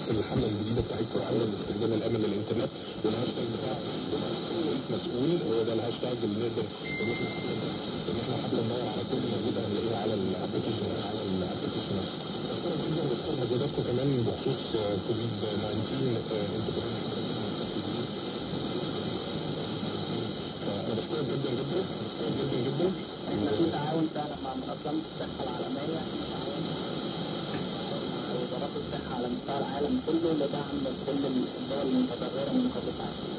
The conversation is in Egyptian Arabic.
الحمله الجديده بتاعتكم حمله لاستخدام الامن للانترنت والهاشتاج بتاع مسؤول هو ده الهاشتاج اللي نقدر ان احنا ان احنا حتى ندور على كل موجوده هنلاقيها على الابلكيشن على الابلكيشن نفسه. بشكرك جدا بشكر مجهوداتكم كمان بخصوص كوفيد 19 انتوا كمان فانا بشكرك جدا جدا بشكرك جدا جدا احنا في تعاون فعلا مع منظمه الصحه العالميه وزارات الصحه على مستوى العالم كله لدعم كل الدول المتضرره من كوفيد 19